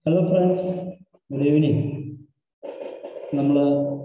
Hello friends good evening നമ്മൾ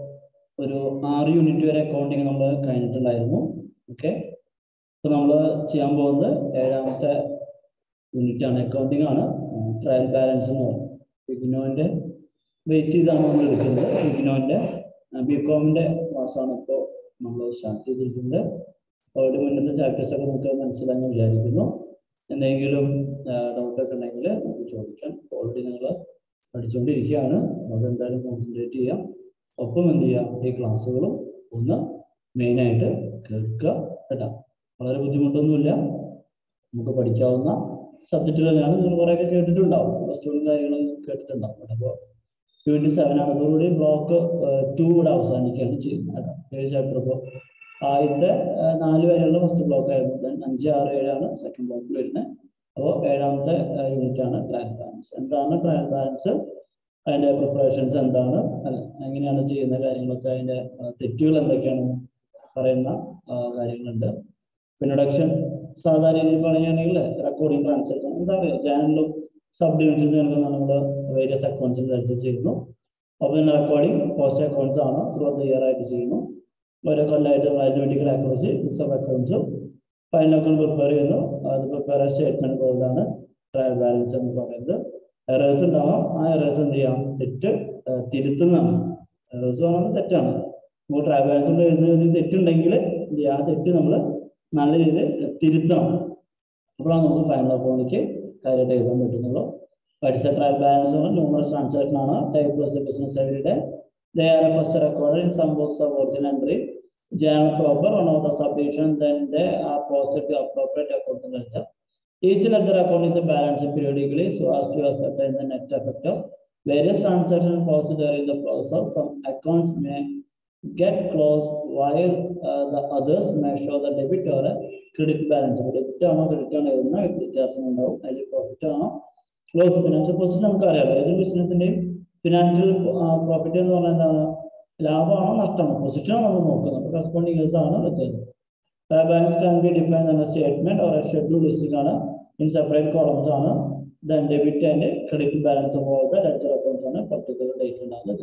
ഒരു ആറ് യൂണിറ്റ് വരെ അക്കൗണ്ടിങ് നമ്മൾ കഴിഞ്ഞിട്ടുണ്ടായിരുന്നു ഓക്കെ അപ്പോൾ നമ്മൾ ചെയ്യാൻ പോകുന്നത് ഏഴാമത്തെ യൂണിറ്റ് ആണ് അക്കൗണ്ടിങ് ആണ് ട്രയൽ ബാലൻസ് എന്ന് പറയും ബിഗിനോൻ്റെ ബേസ് ചെയ്താണ് നമ്മൾ എടുക്കുന്നത് ബിഗിനോൻ്റെ ബി കോമിൻ്റെ ക്ലാസ്സാണ് ഇപ്പോൾ നമ്മൾ സ്റ്റാർട്ട് ചെയ്തിരിക്കുന്നത് അവരുടെ മുന്നത്തെ ചാപ്റ്റേഴ്സ് ഒക്കെ നമുക്ക് മനസ്സിലായെന്ന് വിചാരിക്കുന്നു എന്തെങ്കിലും ഡൗട്ടൊക്കെ ഉണ്ടെങ്കിൽ നമുക്ക് ചോദിക്കാം ഓൾറെഡി നിങ്ങൾ പഠിച്ചുകൊണ്ടിരിക്കുകയാണ് അതെന്തായാലും കോൺസെൻട്രേറ്റ് ചെയ്യാം ഒപ്പം എന്ത് ചെയ്യാം ഈ ക്ലാസ്സുകളും ഒന്ന് മെയിനായിട്ട് കേൾക്കുക കേട്ടോ വളരെ ബുദ്ധിമുട്ടൊന്നുമില്ല നമുക്ക് പഠിക്കാവുന്ന സബ്ജക്റ്റുകളാണ് നിങ്ങൾ കുറേയൊക്കെ കേട്ടിട്ടുണ്ടാവും പ്ലസ് ടു കാര്യങ്ങൾ കേട്ടിട്ടുണ്ടാവും അപ്പോൾ ട്വൻറ്റി സെവൻ അതോടുകൂടി ബ്ലോക്ക് ടു കൂടെ അവസാനിക്കുകയാണ് ചെയ്യുന്നത് കേട്ടോ ഏഴ് ചാപ്റ്റർ ഇപ്പോൾ ആദ്യത്തെ നാല് വരെയുള്ള ഫസ്റ്റ് ബ്ലോക്ക് ആയിരുന്നു ദെൻ അഞ്ച് ആറ് ഏഴാണ് സെക്കൻഡ് ബ്ലോക്കിൽ വരുന്നത് അപ്പോൾ ഏഴാമത്തെ യൂണിറ്റ് ആണ് ട്രയൽ ബാലൻസ് എന്താണ് ട്രയൽ ബാലൻസ് അതിൻ്റെ പ്രിപ്പറേഷൻസ് എന്താണ് എങ്ങനെയാണ് ചെയ്യുന്ന കാര്യങ്ങളൊക്കെ അതിൻ്റെ തെറ്റുകൾ എന്തൊക്കെയാണ് പറയുന്ന കാര്യങ്ങളുണ്ട് ഇൻട്രൊഡക്ഷൻ സാധാരണ രീതിയിൽ പറയുകയാണെങ്കിൽ റെക്കോർഡിംഗ് ട്രാൻസാക്ഷൻ എന്താ പറയുക ചാനലിലും സബ് ഡിവിഷൻസ് നമ്മൾ വേരിയസ് അക്കൗണ്ട്സിൽ ചർച്ച ചെയ്യുന്നു അപ്പോൾ പിന്നെ റെക്കോർഡിംഗ് പോസ്റ്റ് അക്കൗണ്ട്സ് ആണ് ത്രൂ ദ ഇയർ ആയിട്ട് ചെയ്യുന്നു ഓരോ കൊല്ലമായിട്ട് മാത്തമെറ്റിക്കൽ അക്കൗണ്ട്സ് ബുക്സ് ഓഫ് അക്കൗണ്ട്സും ഫൈനൽ അക്കൗണ്ട് പ്രിപ്പയർ ചെയ്യുന്നു അത് പ്രിപ്പയർ സ്റ്റേറ്റ്മെന്റ് പോലാണ് ട്രയൽ ബാലൻസ് എന്ന് പറയുന്നത് എറേഴ്സ് ഉണ്ടാവാം ആ എറേഴ്സ് എന്ത് ചെയ്യാം തെറ്റ് തിരുത്തുന്നതാണ് എറേഴ്സ് പറയുന്നത് തെറ്റാണ് നമുക്ക് ട്രയൽ ബാലൻസ് കൊണ്ട് എഴുതുന്നതിൽ തെറ്റുണ്ടെങ്കിൽ എന്ത് ചെയ്യുക ആ തെറ്റ് നമ്മൾ നല്ല രീതിയിൽ തിരുത്തണം അപ്പോഴാണ് നമുക്ക് ഫൈനൽ അക്കൗണ്ടിലേക്ക് കാര്യമായിട്ട് എഴുതാൻ പറ്റുന്നുള്ളൂ പഠിച്ച ട്രയൽ ബാലൻസ് ന്യൂമറസ് ട്രാൻസാക്ഷൻ ആണ് ടൈപ്പ് പ്ലസ് ബിസിനസ് എവരിയുടെ they are first recorded in some books of original entry general proper one of the subdivision then they are posted to appropriate accounting ledger each ledger account is balanced periodically so as to ascertain the net effect of various transactions posted during the process some accounts may get closed while uh, the others may show the debit or a credit balance debit ആണോ credit ആണോ എഴുതുന്ന വ്യത്യാസം ഉണ്ടാവും അതിൽ profit ആണോ close financial position നമുക്കറിയാലോ ഏതൊരു ബിസിനസിന്റെയും financial profit എന്ന് പറഞ്ഞാൽ എന്താണ് ലാഭമാണോ നഷ്ടമാണോ പൊസിഷനാണ് നമ്മൾ നോക്കുന്നത് അപ്പോൾ കറസ്പോണ്ടിങ് ഇയേഴ്സ് ആണ് എടുക്കുന്നത് ബാലൻസ് കാൻ ബി ഡിഫൈൻ എന്ന സ്റ്റേറ്റ്മെന്റ് ഓർ ഷെഡ്യൂൾ ലിസ്റ്റിംഗ് ആണ് ഇൻ സെപ്പറേറ്റ് കോളംസ് ആണ് then debit and credit balance പോലത്തെ ലെഡ്ജർ അക്കൗണ്ട്സ് ആണ് പർട്ടിക്കുലർ ഡേറ്റ് ഉണ്ടാകുന്നത്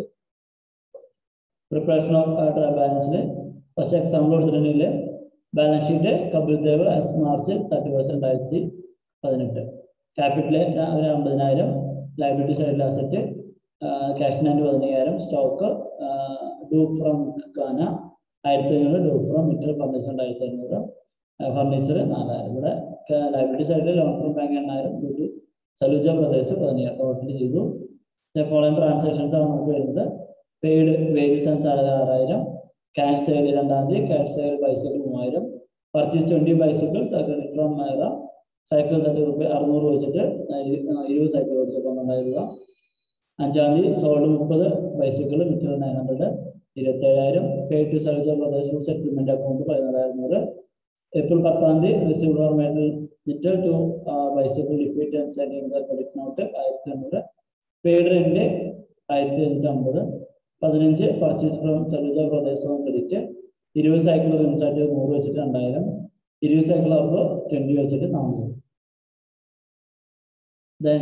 പ്രിപ്പറേഷൻ ഓഫ് ബാലൻസിൽ ഫസ്റ്റ് എക്സാമ്പിൾ കൊടുത്തിട്ടുണ്ടെങ്കിൽ balance sheet Kapil Dev March thirty first രണ്ടായിരത്തി പതിനെട്ട് ക്യാപിറ്റൽ ഒരു അമ്പതിനായിരം ലൈബിലിറ്റി സൈഡിൽ അസറ്റ് ക്യാഷ് ആൻഡ് പതിനയ്യായിരം സ്റ്റോക്ക് ഡൂ ഫ്രം കാന ആയിരത്തി അഞ്ഞൂറ് ഡൂ ഫ്രം മിറ്റർ ഫർണിച്ചർ ആയിരത്തി അഞ്ഞൂറ് ഫർണിച്ചർ നാലായിരം ഇവിടെ ലൈബ്രറി സൈഡിൽ ലോൺ ഫ്രം ബാങ്ക് എണ്ണായിരം ഡൂ ടു സലൂജ ബ്രദേഴ്സ് പതിനയ്യായിരം ടോട്ടൽ ചെയ്തു ഫോളോയിങ് ട്രാൻസാക്ഷൻസ് ആണ് നമുക്ക് വരുന്നത് പെയ്ഡ് വേജസ് ആൻഡ് സാലറി ആറായിരം ക്യാഷ് സെയിൽ രണ്ടാം തീയതി ക്യാഷ് സെയിൽ ബൈസൈക്കിൾ മൂവായിരം purchase twenty bicycles credit from മേറ സൈക്കിൾ തട്ടി റുപ്യ അറുന്നൂറ് വെച്ചിട്ട് ഇരുപത് സൈക്കിൾ വെച്ചിട്ട് രണ്ടായിരം അഞ്ചാം തീയതി സോൾഡ് മുപ്പത് ബൈസിക്കിൾ മിറ്റർ നയൻ ഹൺഡ്രഡ് ഇരുപത്തേഴായിരം പേ ടു സർവീസ് പ്രദേശം സെറ്റിൽമെന്റ് അക്കൗണ്ട് പതിനാലായിരത്തി ഏപ്രിൽ പത്താം തീയതി റിസീവ്ഡ് ഓർ മെറ്റൽ മിറ്റർ ടു ബൈസിക്കിൾ ലിക്വിഡ് ആൻഡ് സെറ്റിംഗ് ക്രെഡിറ്റ് നോട്ട് ആയിരത്തി അഞ്ഞൂറ് പെയ്ഡ് റെന്റ് ആയിരത്തി അഞ്ഞൂറ്റി അമ്പത് പതിനഞ്ച് പർച്ചേസ് ഫ്രം സർവീസ് പ്രദേശവും ക്രെഡിറ്റ് ഇരുപത് സൈക്കിൾ റിംസാറ്റ് നൂറ് വെച്ചിട്ട് രണ്ടായിരം ഇരുപത് സൈക്കിൾ ആകുമ്പോൾ ട്വൻറ്റി വെച്ചിട്ട് നാനൂറ് then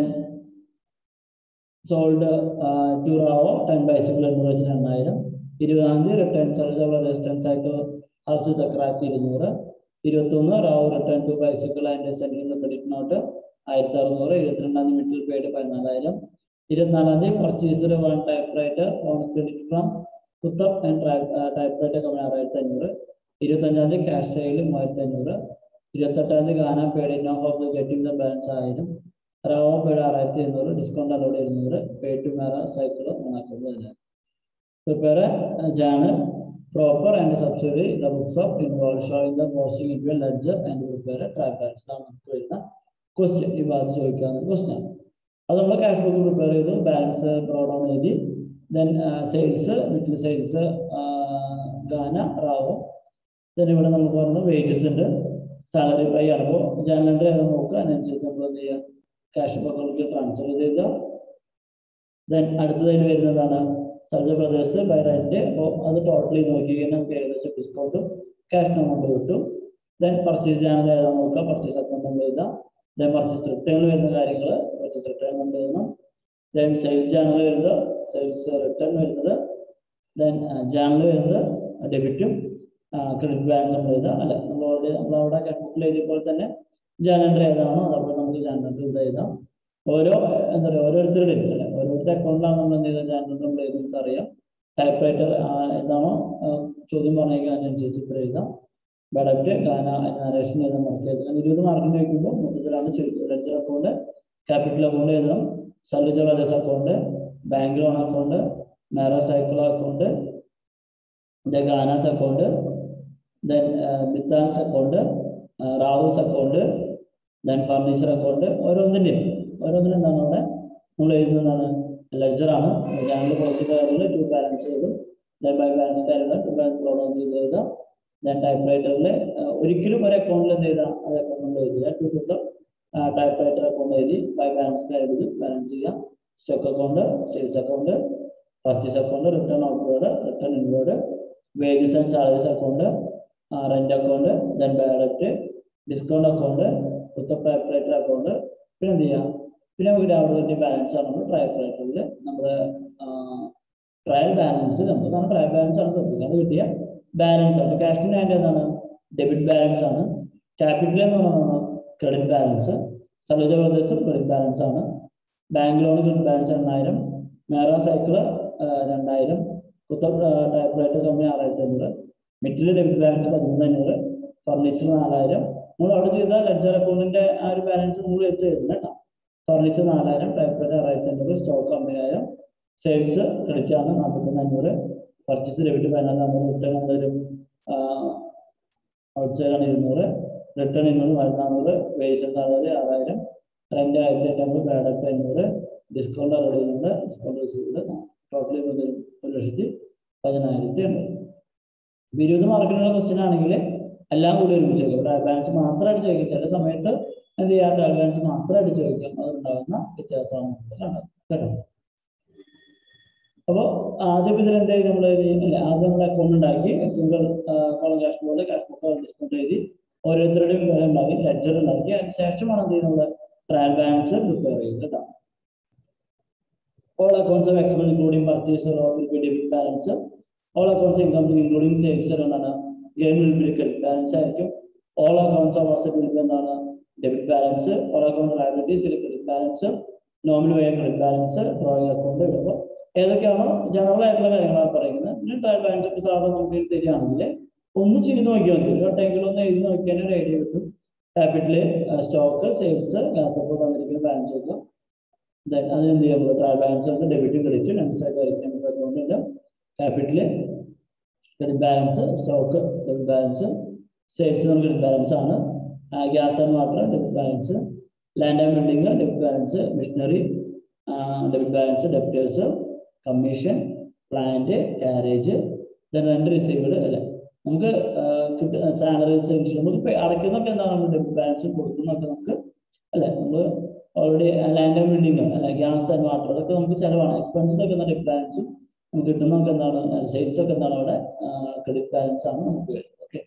sold to Rao ten bicycle എണ്ണൂറ് വെച്ച് രണ്ടായിരം ഇരുപതാം തീയതി റിട്ടേൺ സർവീസ് റെസിസ്റ്റൻസ് ആയിട്ട് ഹർജ് തക്രാത്തി ഇരുന്നൂറ് ഇരുപത്തൊന്ന് Rao return to bicycle and sending credit note ആയിരത്തി അറുന്നൂറ് ഇരുപത്തിരണ്ടാം തീയതി മിഡിൽ പെയ്ഡ് പതിനാലായിരം ഇരുപത്തിനാലാം തീയതി purchaser one typewriter on credit from കുത്തപ്പ് ആൻഡ് ടൈപ്പ് റൈറ്റർ കമ്പനി ആറായിരത്തി അഞ്ഞൂറ് ഇരുപത്തഞ്ചാം തീയതി ക്യാഷ് സെയിൽ മൂവായിരത്തി അഞ്ഞൂറ് ഇരുപത്തെട്ടാം തീയതി ഗാന paid in of of getting the balance ആയിരം റവോ പേഡ് ആറായിരത്തി എണ്ണൂറ് ഡിസ്കൗണ്ട് അലോഡ് ഇരുന്നൂറ് പേ ടു മേറ സൈക്കിൾ മൂന്നായിരത്തി പതിനായിരം prepare journal proper and subsidy the books of involve showing the posting ഇൻവൽ ledger and prepare track balance ഇതാണ് നമുക്ക് വരുന്ന ക്വസ്റ്റ്യൻ ഈ ഭാഗത്ത് ചോദിക്കാവുന്ന ക്വസ്റ്റ്യൻ അത് നമ്മൾ ക്യാഷ് ബുക്ക് പ്രിപ്പയർ ചെയ്തു ബാലൻസ് പ്രോഡൗൺ എഴുതി ദെൻ സെയിൽസ് വീട്ടിൽ സെയിൽസ് ഗാന റാവോ ദെൻ ഇവിടെ നമുക്ക് പറയുന്നത് വേജസ് ഉണ്ട് സാലറി പൈ ആകുമ്പോൾ ജേണലിൻ്റെ നോക്കുക അതിനനുസരിച്ച് നമ്മൾ എന്ത് ചെയ്യുക ക്യാഷ് ബുക്കിലേക്ക് ട്രാൻസ്ഫർ ചെയ്ത ദെൻ അടുത്തതിൽ വരുന്നതാണ് സർജ ബ്രദേഴ്സ് ബൈ റെന്റ് അപ്പോൾ അത് ടോട്ടലി നോക്കി കഴിഞ്ഞാൽ നമുക്ക് ഏകദേശം ഡിസ്കൗണ്ടും ക്യാഷ് എമൗണ്ട് കിട്ടും ദെൻ പർച്ചേസ് ചാനൽ ഏതാ നോക്കുക പർച്ചേസ് അക്കൗണ്ട് നമ്മൾ എഴുതാം ദെൻ പർച്ചേസ് റിട്ടേൺ വരുന്ന കാര്യങ്ങൾ പർച്ചേസ് റിട്ടേൺ കൊണ്ടുവരണം ദെൻ സെയിൽസ് ജേണൽ വരുന്നത് സെയിൽസ് റിട്ടേൺ വരുന്നത് ദെൻ ജേണൽ വരുന്നത് ഡെബിറ്റും ക്രെഡിറ്റ് ബാലൻസ് നമ്മൾ എഴുതുക അല്ല നമ്മൾ ഓൾറെഡി നമ്മൾ അവിടെ ബുക്കിൽ എഴുതിയ പോലെ തന്നെ ജേണൽ ഏതാണോ അതപ്പോൾ നമുക്ക് ജേണൽ ഇവിടെ എഴുതാം ഓരോ എന്താ പറയുക ഓരോരുത്തരുടെ അല്ലെ ഓരോരുത്തരുടെ അക്കൗണ്ടിലാണ് നമ്മൾ എന്ത് ചെയ്തത് ജേണൽ നമ്മൾ എഴുതുന്നത് അറിയാം ടൈപ്പ് റൈറ്റർ ഏതാണോ ആ, ചോദ്യം പറഞ്ഞേക്കാൻ അതിനനുസരിച്ച് ഇവിടെ എഴുതാം ബഡക്റ്റ് ഗാന നരേഷൻ എഴുതാൻ മാർക്ക് എഴുതണം ഇരുപത് മാർക്കിന് വയ്ക്കുമ്പോൾ മൊത്തത്തിലാണ് ചോദിക്കുക ലെഡ്ജർ അക്കൗണ്ട് ക്യാപിറ്റൽ അക്കൗണ്ട് എഴുതണം സല്ലിജ brothers account bank loan account മാരോ സൈക്കിൾ അക്കൗണ്ട് ദെൻ ഗാനാസ് അക്കൗണ്ട് ദെൻ ബിത്താൻസ് അക്കൗണ്ട് റാവൂസ് അക്കൗണ്ട് ദെൻ ഫർണിച്ചർ അക്കൗണ്ട് ഓരോന്നിൻ്റെയും ഓരോന്നിനും എന്താണ് അവിടെ നമ്മൾ എഴുതുന്നതാണ് ലെഡ്ജറാണ് ജനറൽ പോളിസി കാര്യങ്ങൾ ടു ബാലൻസ് ചെയ്തു ദെൻ ബൈ ബാലൻസ് കാര്യങ്ങൾ ടു ബാലൻസ് പ്രോബ്ലം ചെയ്ത് എഴുതാം ദെൻ ടൈപ്പ് റൈറ്ററിൽ ഒരിക്കലും ഒരു അക്കൗണ്ടിൽ എന്ത് ചെയ്താൽ അത് അക്കൗണ്ടിൽ എഴുതുക ടു കുത്തം ടൈപ്പ് റൈറ്റർ അക്കൗണ്ട് എഴുതി ബൈ ബാലൻസ് കാര്യം ബാലൻസ് ചെയ്യാം stock account sales account purchase account return outward return inward wages and salaries account rent account then ബാലറ്റ് ഡിസ്കൗണ്ട് അക്കൗണ്ട് കുത്തം ടൈപ്പ് റൈറ്റർ അക്കൗണ്ട് പിന്നെ എന്ത് ചെയ്യാം പിന്നെ നമുക്ക് രാവിലെ തന്നെ ബാലൻസ് ആണ് നമ്മൾ ടൈപ്പ് റൈറ്ററിൽ നമ്മുടെ ട്രയൽ ബാലൻസ് നമുക്ക് ട്രയൽ ബാലൻസ് ആണ് ശ്രദ്ധിക്കുക അത് കിട്ടിയ ബാലൻസ് ആണ് ക്യാഷിൻ്റെ ആൻഡ് എന്താണ് ഡെബിറ്റ് ബാലൻസ് ആണ് ക്യാപിറ്റൽ എന്ന് പറയുന്നത് ക്രെഡിറ്റ് ബാലൻസ് സലോജ ബ്രദേഴ്സ് ക്രെഡിറ്റ് ബാലൻസ് ആണ് ബാങ്ക് ലോൺ ക്രെഡിറ്റ് ബാലൻസ് എണ്ണായിരം മേറ സൈക്കിള് രണ്ടായിരം കുത്ത ടൈപ്പ് റൈറ്റർ കമ്പനി ആറായിരത്തി അഞ്ഞൂറ് മെറ്റിൽ ഡെബിറ്റ് ബാലൻസ് പതിമൂന്ന് അഞ്ഞൂറ് ഫർണിച്ചർ നാലായിരം നമ്മൾ അവിടെ ചെയ്ത ലെഡ്ജർ അക്കൗണ്ടിന്റെ ആ ഒരു ബാലൻസ് നമ്മൾ എടുത്ത് എഴുതുന്നത് കേട്ടോ ഫർണിച്ചർ നാലായിരം ടൈപ്പ് റൈറ്റർ ആറായിരത്തി അഞ്ഞൂറ് സ്റ്റോക്ക് അമ്പതിനായിരം സെയിൽസ് ക്രെഡിറ്റ് ആണ് നാൽപ്പത്തൊന്ന് അഞ്ഞൂറ് പർച്ചേസ് ഡെബിറ്റ് പതിനാല് അഞ്ഞൂറ് റിട്ടേൺ എന്തായാലും ഔട്ട് സൈഡാണ് ഇരുന്നൂറ് റിട്ടേൺ ഇരുന്നൂറ് മരുന്നാന്നൂറ് വേസ് സാലറി ആറായിരം റെന്റ് ആയിരത്തി എണ്ണൂറ് ബാഡപ്പ് അഞ്ഞൂറ് ഡിസ്കൗണ്ട് അവിടെ ചെയ്യുന്നുണ്ട് ഡിസ്കൗണ്ട് റിസീവ്ഡ് ടോട്ടൽ ഒരു ലക്ഷത്തി പതിനായിരത്തി എണ്ണൂറ് ഇപ്പൊ ഇരുപത് മാർക്കിനുള്ള ക്വസ്റ്റ്യൻ ആണെങ്കിൽ എല്ലാം കൂടി ഒരുമിച്ച് ചോദിക്കാം ഇവിടെ ബാലൻസ് മാത്രമായിട്ട് ചോദിക്കും ചില സമയത്ത് എന്ത് ചെയ്യാം ബാലൻസ് മാത്രമായിട്ട് ചോദിക്കാം അതുണ്ടാകുന്ന വ്യത്യാസമാണ് നമുക്ക് കാണുന്നത് കേട്ടോ അപ്പോൾ ആദ്യം ഇതിൽ എന്താ നമ്മൾ അല്ല ആദ്യം നമ്മൾ അക്കൗണ്ട് ഉണ്ടാക്കി സിംഗിൾ കോളം ക്യാഷ് പോലെ ക്യാഷ് ബുക്ക് ഡിസ്കൗണ്ട് എഴുതി ഓരോരുത്തരുടെയും വില ഉണ്ടാക്കി ലെഡ്ജർ ഉണ്ടാക്കി അതിന് ശേഷമാണ് എന്ത് ചെയ്യുന്നത് ട്രയൽ ബാലൻസ് പ്രിപ്പയർ ചെയ്യുന്നത് കേട്ടോ all accounts of expense including purchase or will be debit balance all accounts of income including sales എന്താണ് gain will be credit balance ആയിരിക്കും all accounts of asset will be എന്താണ് debit balance all accounts of liabilities will be credit balance nominal way credit balance drawing account ഇടുമ്പോൾ ഏതൊക്കെയാണോ general ആയിട്ടുള്ള കാര്യങ്ങളാണ് പറയുന്നത് പിന്നെ trial balance ഒക്കെ താഴെ നമുക്ക് തരികയാണെങ്കിൽ ഒന്ന് ചെയ്ത് നോക്കിയാൽ മതി ഒരു വട്ടെങ്കിലും ഒന്ന് എഴുതി നോക്കിയാൽ ഒരു ഐഡിയ കിട്ടും ക്യാപിറ്റല് സ്റ്റോക്ക് സെയിൽസ് ഗ്യാസ് അപ്പോൾ തന്നിരിക്കുന്ന ബാലൻസ് ഒക്കെ ദെൻ അത് എന്ത് ചെയ്യാൻ പറ്റും ട്രയൽ ബാലൻസ് ഉണ്ട് ഡെബിറ്റും ക്രെഡിറ്റും രണ്ട് സൈഡ് ആയിരിക്കും നമുക്ക് അക്കൗണ്ട് ഉണ്ട് capital credit balance stock debit balance sales നമുക്ക് ഡെബിറ്റ് ബാലൻസ് ആണ് gas and water debit balance land and building debit balance machinery debit balance debtors commission plant carriage then രണ്ട് received അല്ലേ നമുക്ക് സാലറീസ് നമുക്ക് ഇപ്പൊ അടയ്ക്കുന്നൊക്കെ എന്താണ് നമ്മൾ ഡെബിറ്റ് ബാലൻസ് കൊടുക്കുന്നൊക്കെ നമുക്ക് അല്ലെ നമ്മൾ ഓൾറെഡി ലാൻഡ് ആൻഡ് ബിൽഡിംഗ് അല്ല ഗ്യാസ് ആൻഡ് വാട്ടർ അതൊക്കെ നമുക്ക് ചിലവാണ് എക്സ്പെൻസസ് ഒക്കെ എന്താണ് ഡെബിറ്റ് ബാലൻസും നമുക്ക് കിട്ടുന്നതൊക്കെ എന്താണ് സെയിൽസ് ഒക്കെ എന്താണ് അവിടെ ക്രെഡിറ്റ് ബാലൻസ് ആണ് നമുക്ക് വരുന്നത് ഓക്കെ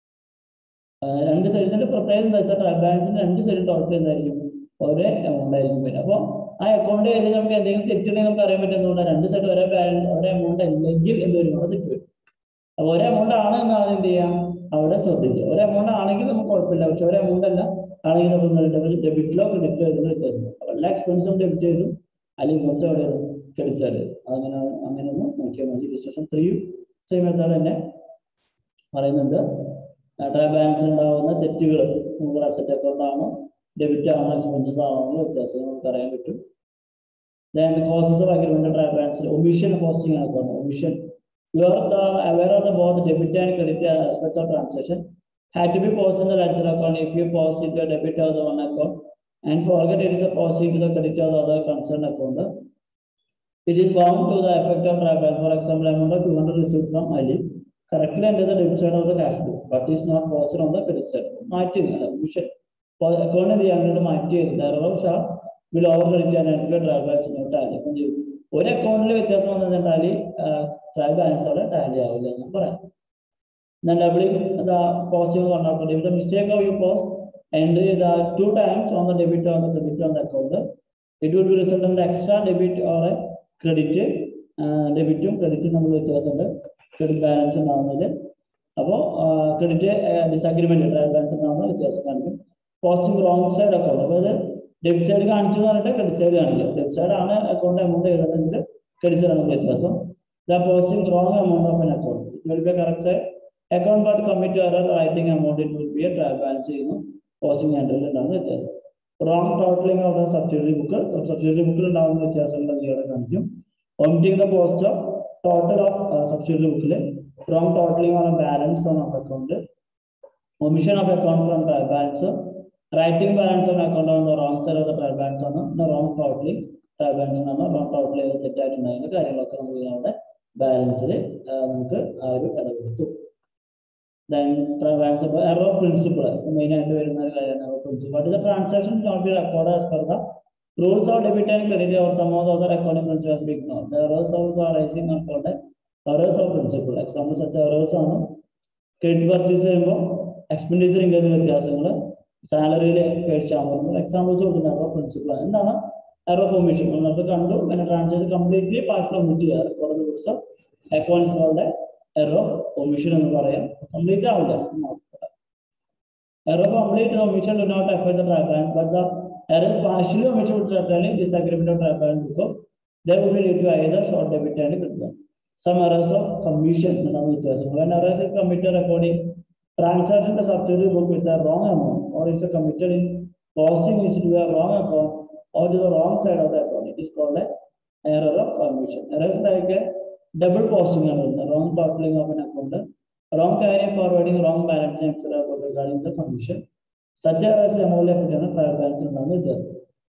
രണ്ട് സൈഡിന്റെ പ്രത്യേകത എന്താ വെച്ചാൽ ട്രയൽ ബാലൻസിന്റെ രണ്ട് സൈഡും ടോട്ടൽ എന്തായിരിക്കും ഒരേ എമൗണ്ട് ആയിരിക്കും വരിക അപ്പോൾ ആ അക്കൗണ്ട് എഴുതി നമുക്ക് എന്തെങ്കിലും തെറ്റുണ്ടെങ്കിൽ നമുക്ക് അറിയാൻ പറ്റുന്നതുകൊണ്ട് രണ്ട് സൈഡ് ഒരേ ബാലൻസ് ഒരേ എമൗണ്ട് അല്ലെങ്കിൽ എന്ത് വരും അവിടെ തെറ്റ് വരും അപ്പോൾ ഒരേ എമൗണ്ട് ആണ് എന്നാണ് എന്ത് ചെയ്യാം അവിടെ ശ്രദ്ധിക്കുക ഒരു എമൗണ്ട് ആണെങ്കിൽ നമുക്ക് കുഴപ്പമില്ല പക്ഷെ ഒരു എമൗണ്ട് അല്ല ആണെങ്കിൽ നമ്മൾ ഡെബിറ്റിലോ ക്രെഡിറ്റിലോ ഇതിന് വ്യത്യാസം അപ്പോൾ എല്ലാ എക്സ്പെൻസും ഡെബിറ്റ് ചെയ്തു അല്ലെങ്കിൽ മൊത്തം എവിടെ ക്രെഡിറ്റ് സൈഡ് അങ്ങനെ അങ്ങനെ ഒന്ന് നോക്കിയാൽ മതി ഡിസ്കഷൻ ത്രീയും സെയിം മെത്തേഡ് തന്നെ പറയുന്നുണ്ട് ട്രയൽ ബാലൻസിൽ ഉണ്ടാകുന്ന തെറ്റുകൾ നമുക്ക് അസറ്റ് അക്കൗണ്ട് ആണോ ഡെബിറ്റ് ആണോ എക്സ്പെൻസസ് ആണോ എന്നുള്ള വ്യത്യാസം നമുക്ക് അറിയാൻ പറ്റും then the causes of agreement and trial balance omission posting and account omission you are the, aware of the both debit and credit aspects of transaction had to be posted in the ledger account if you post it to debit of the one account and forget it is a posting to the credit of the other concerned account it is bound to the effect of trial balance for example amount of 200 received from Ali correctly under the debit side of the cash book but is not posted on the credit side മാറ്റി omission account എന്ത് ചെയ്യാൻ വേണ്ടി മാറ്റി ധാരാളം ഷാ will over credit ചെയ്യാനായിട്ട് trial balance not add up ചെയ്യും ഒരു അക്കൗണ്ടിൽ വ്യത്യാസം വന്നിട്ടുണ്ടാല് ട്രയൽ ബാലൻസ് അവിടെ ടാലി ആവില്ല എന്ന് പറയാം then doubling the posting on account if the mistake of you post entry the two times on the debit or the credit on the account it will be result in extra debit or a credit ഡെബിറ്റും ക്രെഡിറ്റും നമ്മൾ വ്യത്യാസമുണ്ട് credit balance ഉണ്ടാവുന്നതിൽ അപ്പോൾ credit disagreement trial balance ഉണ്ടാകുന്ന വ്യത്യാസം കാണിക്കും posting wrong side account അപ്പോൾ അത് ഡെബിറ്റ് സൈഡ് കാണിച്ചു എന്ന് പറഞ്ഞിട്ട് ക്രെഡിറ്റ് സൈഡ് കാണിക്കുക ഡെബിറ്റ് സൈഡ് ആണ് അക്കൗണ്ട് എമൗണ്ട് എഴുതുന്നതെങ്കിൽ ക്രെഡിറ്റ് സൈഡ് ആണ് വ്യത്യാസം the posting wrong amount of an account it will be correct side account but commit error writing amount it will be a trial balance ചെയ്യുന്നു posting എൻട്രിയിൽ ഉണ്ടാകുന്ന വ്യത്യാസം wrong totalling of the subsidiary book subsidiary ബുക്കിൽ ഉണ്ടാകുന്ന വ്യത്യാസങ്ങൾ ഇവിടെ കാണിക്കും omitting the post of total of subsidiary ബുക്കിൽ wrong totalling on balance on of account omission of account from trial balance writing balance on account on the wrong side of the trial balance ആണ് പിന്നെ wrong totalling trial balance ആണ് wrong total ചെയ്ത് തെറ്റായിട്ടുണ്ടായിരുന്ന കാര്യങ്ങളൊക്കെ നമുക്ക് ഇതിനവിടെ ബാലൻസിൽ നമുക്ക് ആ ഒരു ഇട കൊടുത്തു then balance of error principle main ആയിട്ട് വരുന്ന ഒരു കാര്യമാണ് error principle but the transaction not be recorded as per the rules of debit and credit or some of the other accounting principles be ignored the errors also arising on account errors of principle example such errors ആണ് credit purchase ചെയ്യുമ്പോൾ expenditure ഇങ്ങനെ വ്യത്യാസങ്ങൾ സാലറിയിൽ കഴിച്ചാൽ പോകുമ്പോൾ examples കൊടുക്കുന്ന error principle എന്താണ് error formation നമ്മൾ കണ്ടു പിന്നെ ട്രാൻസാക്ഷൻ കംപ്ലീറ്റ്ലി പാർട്ടിൽ ഒമിറ്റ് ചെയ്യുക കുറഞ്ഞ ദിവസം അക്കൗണ്ട്സുകളുടെ എറർ ഒമിഷൻ എന്ന് പറയാം കംപ്ലീറ്റ് ആവില്ല error complete omission do not affect the track balance but the error is partially omission with track balance disagreement of track balance because there will be lead to either short debit and credit some errors of commission എന്നാണ് വ്യത്യാസം when errors is committed according transaction the subsidiary book with the wrong amount or is committed in posting is to a wrong account or to the wrong side of the account it is called a error of commission errors like a double posting ആണ് വരുന്നത് wrong totaling of an account wrong carry forwarding wrong balancing etc regarding the commission such errors എമൗണ്ടിലെ പറ്റിയാണ് trial balance ഉണ്ടാകുന്ന വ്യത്യാസം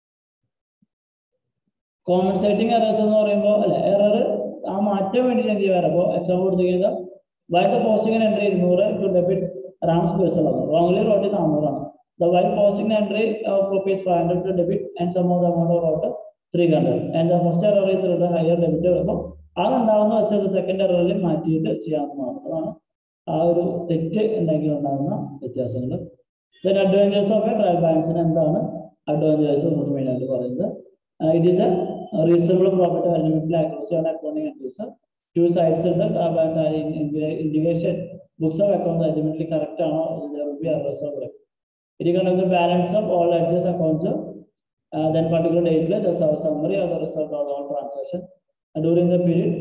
compensating errors എന്ന് പറയുമ്പോൾ അല്ലെ error ആ മാറ്റം വേണ്ടിയിട്ട് എന്ത് ചെയ്യാറ് അപ്പോൾ എക്സാമ്പിൾ കൊടുത്തിരിക്കുന്നത് വൈറ്റ് പോസ്റ്റിംഗ് എൻട്രി ഇരുന്നൂറ് ടു ഡെബിറ്റ് റാംസ് ബേസുള്ളത് റോങ്ലി റോട്ടിൽ നാനൂറാണ് the white posting entry rupees five hundred to debit and sum of the amount of wrote three hundred and the first error is return higher debit വരുമ്പോൾ അതുണ്ടാവുന്ന വെച്ചത് second എററിൽ മാറ്റിയിട്ട് ചെയ്യാവുന്നതാണ് അതാണ് ആ ഒരു തെറ്റ് ഉണ്ടെങ്കിൽ ഉണ്ടാകുന്ന വ്യത്യാസങ്ങൾ then advantages of a trial ബാലൻസിന് എന്താണ് അഡ്വാൻറ്റേജസ് നമുക്ക് മെയിനായിട്ട് പറയുന്നത് it is a reasonable profit ultimately accuracy on accounting entries two sides ഉണ്ട് indication books of account ultimately correct ആണോ be errors of it conduct balance of all adjust accounts then particular ഡേറ്റിൽ the summary of the result of all transaction during the period.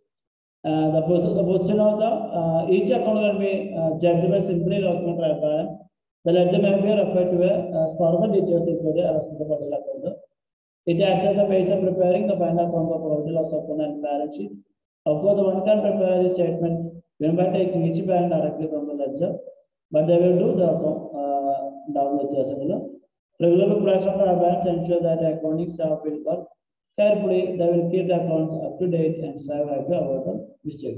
Uh, the, pos the position of the uh, each account can be uh, judged by simply document trial balance. The ledger may be referred to a uh, further details included as the particular account. It acts as a base of preparing the final account of profit loss account and balance sheet. Of course, one can prepare this statement when by taking each bank directly from the ledger, but they will do the account uh, down with the Regular preparation of trial balance ensure that the accounting staff will work carefully they will keep the accounts up to date and strive to avoid the mistakes.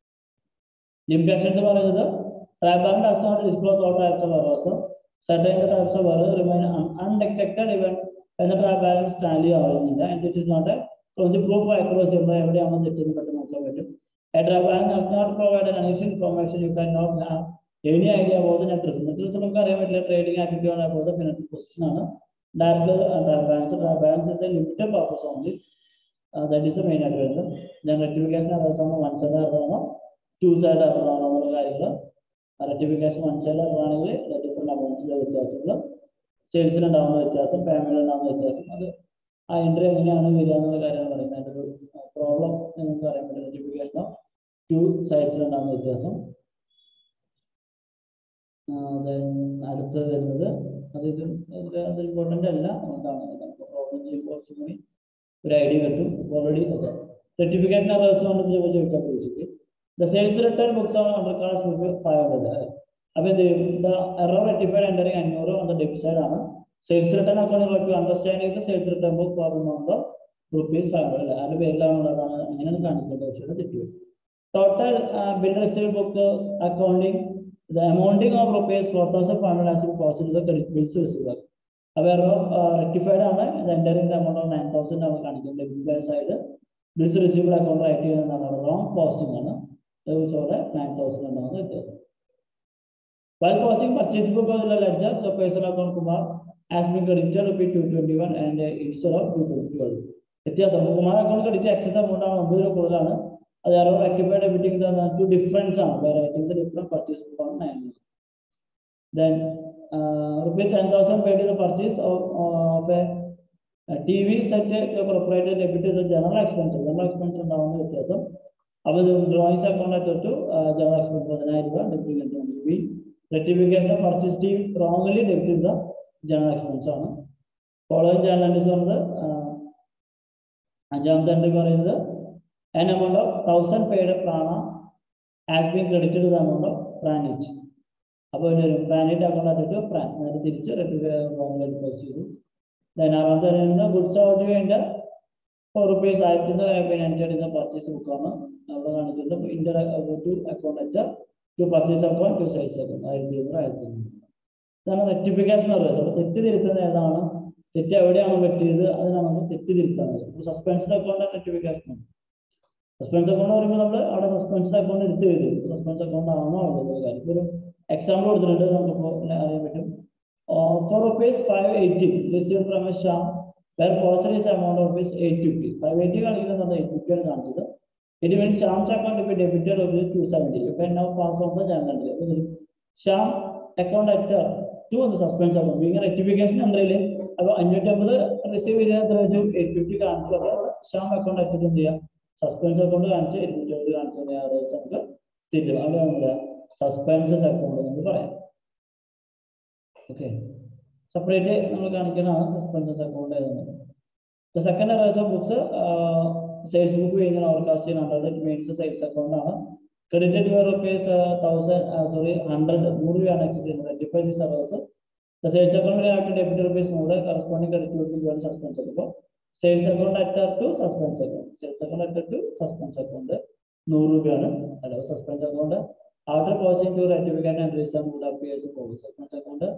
Limitations എന്ന് പറയുന്നത് trial balance does not disclose all types of errors. Certain types of errors remain un undetected even when the trial balance tally ആവുന്നില്ല and it is not a കുറച്ച് proof accuracy നമ്മൾ എവിടെയാണോ തെറ്റെന്ന് പെട്ടെന്ന് നോക്കാൻ പറ്റും. A trial balance does not provide an additional information you cannot have any idea about the net result. Net result നമുക്ക് അറിയാൻ പറ്റില്ല ട്രേഡിംഗ് ആക്ടിവിറ്റി ആണ് about the financial position ആണ്. Direct uh, trial balance, trial balance is a limited purpose only. Uh, that is the main advantage. Then rectification errors ആണ് one side error ആണോ two side error ആണോ എന്നുള്ള കാര്യങ്ങൾ rectification one side error ആണെങ്കിൽ different അമൗണ്ട്സിലെ വ്യത്യാസങ്ങൾ സെയിൽസിൽ ഉണ്ടാകുന്ന വ്യത്യാസം പേയ്മെന്റിൽ ഉണ്ടാകുന്ന വ്യത്യാസം അത് ആ എൻട്രി എങ്ങനെയാണ് വരിക എന്നുള്ള കാര്യമാണ് പറയുന്നത് അതിൻ്റെ ഒരു പ്രോബ്ലം നിങ്ങൾക്ക് അറിയാൻ പറ്റും റെക്ടിഫിക്കേഷൻ ഓഫ് ടു സൈഡ്സിൽ ഉണ്ടാകുന്ന വ്യത്യാസം അടുത്തത് വരുന്നത് അത് ഇത് അത് ഇമ്പോർട്ടൻ്റ് അല്ല അതുകൊണ്ടാണ് നമുക്ക് പ്രോബ്ലം ചെയ്യുമ്പോൾ കുറച്ചും കൂടി ഒരു ഐഡിയ കിട്ടും ഓൾറെഡി അതെ സർട്ടിഫിക്കറ്റിന് എറേഴ്സ് കൊണ്ട് ചോദിക്കാൻ ചോദിച്ചിട്ട് ദ സെയിൽസ് റിട്ടേൺ ബുക്സ് ആണ് under card book five hundred അപ്പോൾ എന്ത് ചെയ്യും ദ എറർ റെറ്റിഫൈഡ് എൻ്ററിങ് അഞ്ഞൂറ് ഓൺ ദ ഡെബിറ്റ് സൈഡ് ആണ് സെയിൽസ് റിട്ടേൺ അക്കൗണ്ട് അണ്ടർസ്റ്റാൻഡ് ചെയ്ത് sales return book problem number rupees five hundred അല്ല അതിൻ്റെ പേരിലാണുള്ളതാണ് അങ്ങനെയാണ് കാണിക്കേണ്ട പക്ഷേ തെറ്റി വരും total bill receive book accounting the amounting of rupees 4500 has been posted to the credit bills receiver. അവർ റെക്ടിഫൈഡ് ആണ് entering amount of nine thousand ആണ് കാണിക്കുന്നത് debit side bills received account write ചെയ്യുന്നതാണ് റോങ് പോസ്റ്റിംഗ് ആണ് സോടെ nine thousand എന്നാണ് വ്യത്യാസം While posting purchase book of the ledger, the personal account Kumar has been credited rupee 221 and uh, instead of 212. വ്യത്യാസം Kumar account credit excess amount ആണ് ഒമ്പത് രൂപ കൂടുതലാണ് അത് ആരോ റെക്ടിഫൈഡ് ഡെബിറ്റിംഗ് ടു ഡിഫറൻസ് ആണ് by writing the different purchase book on nine then rupees ten thousand paid the purchase of a T V set proprietor debit ചെയ്ത general expense general expense ഉണ്ടാവുന്ന വ്യത്യാസം അപ്പോൾ ഡ്രോയിങ്സ് അക്കൗണ്ട് തൊട്ട് general expense പതിനായിരം രൂപ debit be rectification purchase ടീം wrongly debit ചെയ്ത general expense ആണ് ഫോളോയിങ് ജനറൽ എൻട്രീസ് വന്നത് അഞ്ചാമത്തെ എൻട്രി പറയുന്നത് an amount of thousand paid prana has been credited to the amount of pranage അപ്പോൾ ഒരു പ്രാനേറ്റ് അക്കൗണ്ട് ആയിട്ട് പ്രാൻ നേരെ തിരിച്ച് റോങ്ങിലേക്ക് പോസ്റ്റ് ചെയ്തു ദെൻ ആറാമത്തെ പറയുന്നത് ഗുഡ്സ് ഓർഡർ വേണ്ട ഫോർ റുപ്പീസ് ആയിരത്തി പിന്നെ എൻറ്റർ ചെയ്യുന്ന പർച്ചേസ് ബുക്കാണ് അവിടെ കാണിക്കുന്നത് ഇന്റർ ടു അക്കൗണ്ട് അറ്റ to purchase account to sales account ആയിരത്തി ഇരുന്നൂറ് ആയിരത്തി ഇരുന്നൂറ് ഇതാണ് റെക്ടിഫിക്കേഷൻ അറിയാം അപ്പോൾ തെറ്റ് തിരുത്തുന്നത് ഏതാണ് തെറ്റ് എവിടെയാണോ പറ്റിയത് അതിനാണ് നമ്മൾ തെറ്റ് തിരുത്തുന്നത് സസ്പെൻഷൻ അക്കൗണ്ട് റെക്ടിഫിക്കേഷൻ ആണ് സസ്പെൻസ് അക്കൗണ്ട് പറയുമ്പോൾ നമ്മൾ അവിടെ സസ്പെൻസ് അക്കൗണ്ട് എടുത്ത് എഴുതും സസ്പെൻസ് അക്കൗണ്ട് ആണോ ഉള്ളത് കാര്യം ഇപ്പോൾ ഒരു എക്സാമ്പിൾ കൊടുത്തിട്ടുണ്ട് നമുക്കിപ്പോൾ അറിയാൻ പറ്റും for rupees five eighty receive from a Sham where പോർച്ചറീസ് amount rupees eight fifty five eighty കാണിക്കുന്നത് എയ്റ്റ് ഫിഫ്റ്റി ആണ് കാണിച്ചത് ഇറ്റ് മീൻ ഷാംസ് അക്കൗണ്ട് ഇപ്പോൾ ഡെബിറ്റഡ് റുപ്പീസ് ടു സെവൻറ്റി ഇപ്പം now pass of the general അപ്പോൾ ഷാം അക്കൗണ്ട് അറ്റ് ടു ഒന്ന് suspense account ഇങ്ങനെ റെക്ടിഫിക്കേഷൻ എന്തെങ്കിലും അപ്പോൾ അഞ്ഞൂറ്റമ്പത് റിസീവ് ചെയ്താൽ എത്ര വെച്ചു എയ്റ്റ് ഫിഫ്റ്റി കാണിച്ചു അപ്പോൾ ഷാം അക്കൗണ്ട് അറ്റ് എന്ത് ചെയ്യാം സസ്പെൻസ് അക്കൗണ്ട് കാണിച്ച് ഇരുന്നൂറ്റി കാണിച്ചു നമുക്ക് തിരിച്ചു അത് നമ്മുടെ സസ്പെൻസസ് അക്കൗണ്ട് എന്ന് പറയാം ഓക്കെ സെപ്പറേറ്റ് നമ്മൾ കാണിക്കുന്നതാണ് സസ്പെൻസസ് അക്കൗണ്ട് ഏതാണ് second errors of books sales book ചെയ്യുന്ന ഓവർകാസ്റ്റ് ചെയ്യുന്നുണ്ട് ഇറ്റ് മീൻസ് സെയിൽസ് അക്കൗണ്ട് ആണ് credited your rupees thousand sorry hundred നൂറ് രൂപയാണ് എക്സസ് ചെയ്യുന്നത് rectify this errors sales account ആയിട്ട് ഡെബിറ്റ് റുപ്പീസ് നൂറ് കറസ്പോണ്ടിങ് ക്രെഡിറ്റ് റുപ്പീസ് സസ്പെൻസ് അപ്പോൾ സെയിൽസ് അക്കൗണ്ട് അറ്റർ to suspense account sales account അറ്റർ ടു സസ്പെൻസ് അക്കൗണ്ട് നൂറ് രൂപയാണ് അല്ല suspense account after posting to rectification and reason would appears പോകും suspense account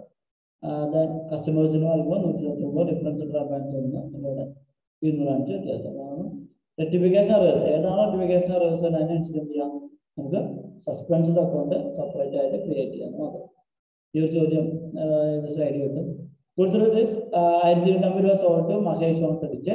then കസ്റ്റമേഴ്സിന് പറയുമ്പോൾ നൂറ്റി തൊണ്ണൂറ് ഡിഫറൻസ് ബാലൻസ് ഒന്ന് ഇവിടെ ഇരുന്നൂറഞ്ച് വ്യത്യാസം അതാണ് റെറ്റിഫിക്കേഷൻ അറിയേഴ്സ് ഏതാണ് റെറ്റിഫിക്കേഷൻ അറിയേഴ്സ് അതിനനുസരിച്ച് എന്ത് ചെയ്യാം നമുക്ക് സസ്പെൻസ് അക്കൗണ്ട് സെപ്പറേറ്റ് ആയിട്ട് ക്രിയേറ്റ് ചെയ്യാൻ മാത്രം ഈ ഒരു ചോദ്യം സ്ലൈഡ് കിട്ടും കൊടുത്തിട്ട് ദിസ് ആയിരത്തി ഇരുന്നൂറ്റമ്പത് രൂപ sold Mahesh on credit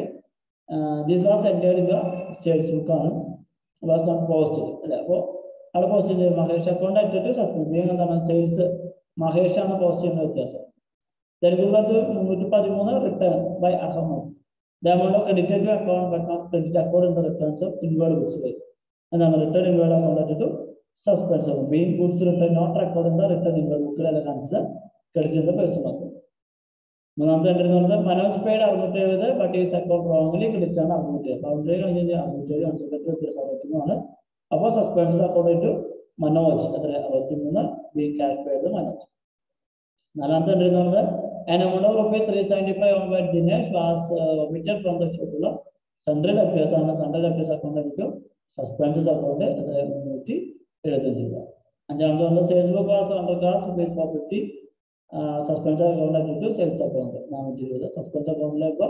this was എൻ്റെ ഇൻ ദ സെയിൽസ് ബുക്കാണ് വാസ് നോട്ട് പോസ്റ്റ് അല്ലേ അപ്പോൾ അവിടെ പോസ്റ്റ് ചെയ്ത് മഹേഷ് അക്കൗണ്ട് അറ്റിട്ട് സസ്പെൻഡ് ചെയ്യുന്നത് എന്താണ് സെയിൽസ് മഹേഷ് ആണ് പോസ്റ്റ് ചെയ്യുന്ന വ്യത്യാസം തെലുങ്കുള്ളത് മുന്നൂറ്റി പതിമൂന്ന് return by Ahmed the amount of credited account but not credit account in the returns of inward books എന്താണ് റിട്ടേൺ ഇൻവേർഡ് അക്കൗണ്ട് അറ്റിട്ട് സസ്പെൻസ് ആകും being goods return not record in the return inward ബുക്കിലല്ല കാണിച്ചത് ക്രെഡിറ്റ് ദ പേഴ്സൺ അക്കൗണ്ട് മൂന്നാമത്തെ entry എന്ന് പറയുന്നത് Manoj paid അറുന്നൂറ്റി എഴുപത് but is account wrongly credit ആണ് അറുന്നൂറ്റി എഴുപത് അറുന്നൂറ്റി കഴിഞ്ഞാൽ അറുന്നൂറ്റി ഏഴ് കൺസെപ്റ്റ് വ്യത്യാസമാണ് അപ്പോൾ സസ്പെൻഷൻ അക്കൗണ്ട് ടു മനോജ് എത്ര അറുപത്തി മൂന്ന് ബി ക്യാഷ് പേഡ് മനോജ് നാലാമത്തെ എൻട്രി എന്ന് പറയുന്നത് an amount of rupees 375 on by Dinesh was uh, omitted from the schedule of central affairs ആണ് സെൻട്രൽ അഫയേഴ്സ് അക്കൗണ്ട് ആയിരിക്കും സസ്പെൻസസ് അക്കൗണ്ട് നൂറ്റി എഴുപത്തഞ്ച് രൂപ അഞ്ചാമത്തെ വന്നത് sales book was under class rupees four fifty suspense account ആക്കിയിട്ട് sales account നാനൂറ്റി ഇരുപത് സസ്പെൻസ് അക്കൗണ്ടിൽ ഇപ്പോൾ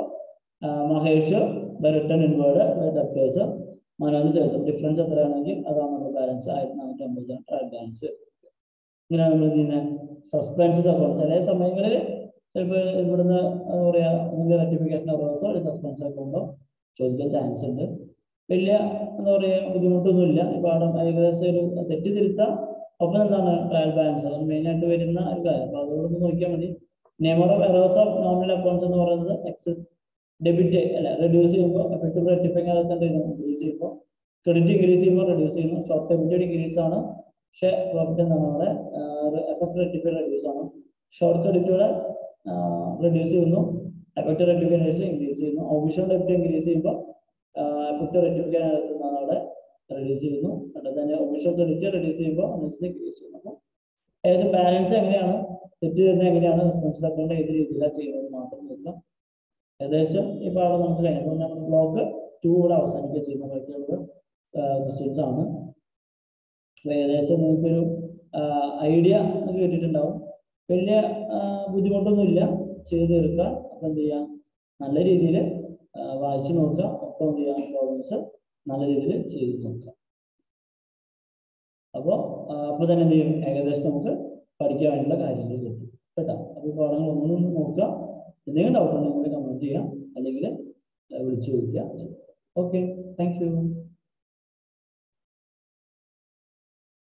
Mahesh by return inward by debtors Manoj sales difference എത്രയാണെങ്കിൽ അതാണ് നമ്മുടെ ബാലൻസ് ആയിരത്തി നാനൂറ്റി അമ്പത് ട്രയൽ ബാലൻസ് ഇങ്ങനെയാണ് നമ്മൾ ഇതിനെ സസ്പെൻസസ് അക്കൗണ്ട് ചില സമയങ്ങളിൽ ചിലപ്പോൾ ഇവിടുന്ന് എന്താ പറയുക ഒന്നുകിൽ റെറ്റിഫിക്കേഷൻ അറോസോ അല്ലെങ്കിൽ സസ്പെൻസ് അക്കൗണ്ടോ ചോദിക്കാൻ ചാൻസ് ഉണ്ട് വലിയ എന്താ പറയുക ബുദ്ധിമുട്ടൊന്നുമില്ല ഇപ്പോൾ അവിടെ ഏകദേശം ഒരു തെറ്റ് തിരുത്താം ഒപ്പം എന്താണ് ട്രയൽ ബാലൻസ് അതാണ് മെയിനായിട്ട് വരുന്ന ഒരു കാര്യം അപ്പോൾ അതുകൊണ്ട് നോക്കിയാൽ മതി nature of errors of nominal accounts എന്ന് പറയുന്നത് എക്സസ് ഡെബിറ്റ് അല്ല റെഡ്യൂസ് ചെയ്യുമ്പോൾ എഫക്റ്റീവ് റെറ്റിഫൈങ് അതൊക്കെ ഇൻക്രീസ് ചെയ്യുമ്പോൾ ക്രെഡിറ്റ് ഇൻക്രീസ് ചെയ്യുമ്പോൾ റെഡ്യൂസ് ചെയ്യുന്നു ഷോർട്ട് ഡെബിറ്റ് ഇൻക്രീസ് ആണ് പക്ഷേ പ്രോഫിറ്റ് എന്താണ് അവിടെ എഫക്റ്റ് റെറ്റിഫൈ റെഡ്യൂസ് ആണ് ഷോർട്ട് ക്രെഡിറ്റുകളെ റെഡ്യൂസ് ചെയ്യുന്നു എഫക്റ്റ് റെറ്റിഫൈ ഇൻക്രീസ് ചെയ്യുന്നു ഓഫീഷ്യൽ ഡെബിറ്റ് ഇൻക്രീസ് ചെയ്യുമ്പോൾ എഫക്റ്റ് റെറ്റിഫൈ എന്നാണ് അവിടെ റെഡ്യൂസ് ചെയ്യുന്നു അതുപോലെ തന്നെ ഒഫീഷ്യൽ ക്രെഡിറ്റ് റെഡ്യൂസ് ചെയ്യുമ്പോൾ ഇൻക്രീസ് ചെയ്യുന്നു അപ്പോൾ ഏകദേശം ബാലൻസ് എങ്ങനെയാണ് തെറ്റ് ചെയ്യുന്നത് എങ്ങനെയാണ് റെസ്പോൺസിബിൾ അക്കൗണ്ട് ഏത് രീതിയിലാണ് ചെയ്യുന്നത് മാത്രം നോക്കാം ഏകദേശം ഇപ്പോൾ അവിടെ നമുക്ക് കഴിഞ്ഞപ്പോൾ നമ്മൾ ബ്ലോക്ക് ടു കൂടെ അവസാനിക്കുക ചെയ്യുന്ന ബാക്കിയുള്ളത് ക്വസ്റ്റ്യൻസ് ആണ് അപ്പോൾ ഏകദേശം നിങ്ങൾക്കൊരു ഐഡിയ കിട്ടിയിട്ടുണ്ടാവും വലിയ ബുദ്ധിമുട്ടൊന്നുമില്ല ചെയ്ത് തീർക്കുക അപ്പം എന്ത് ചെയ്യുക നല്ല രീതിയിൽ വായിച്ചു നോക്കുക ഒപ്പം എന്ത് ചെയ്യുക പ്രോബ്ലംസ് നല്ല രീതിയിൽ ചെയ്ത് നോക്കുക അപ്പോൾ അപ്പോൾ തന്നെ എന്ത് ചെയ്യും ഏകദേശം നമുക്ക് പഠിക്കാനുള്ള കാര്യങ്ങൾ കിട്ടും കേട്ടോ അപ്പോൾ പാഠങ്ങൾ ഒന്നൊന്ന് നോക്കുക എന്തെങ്കിലും ഡൗട്ട് ഉണ്ടെങ്കിൽ കമൻറ്റ് ചെയ്യാം അല്ലെങ്കിൽ വിളിച്ചു ചോദിക്കുക ഓക്കെ താങ്ക് യു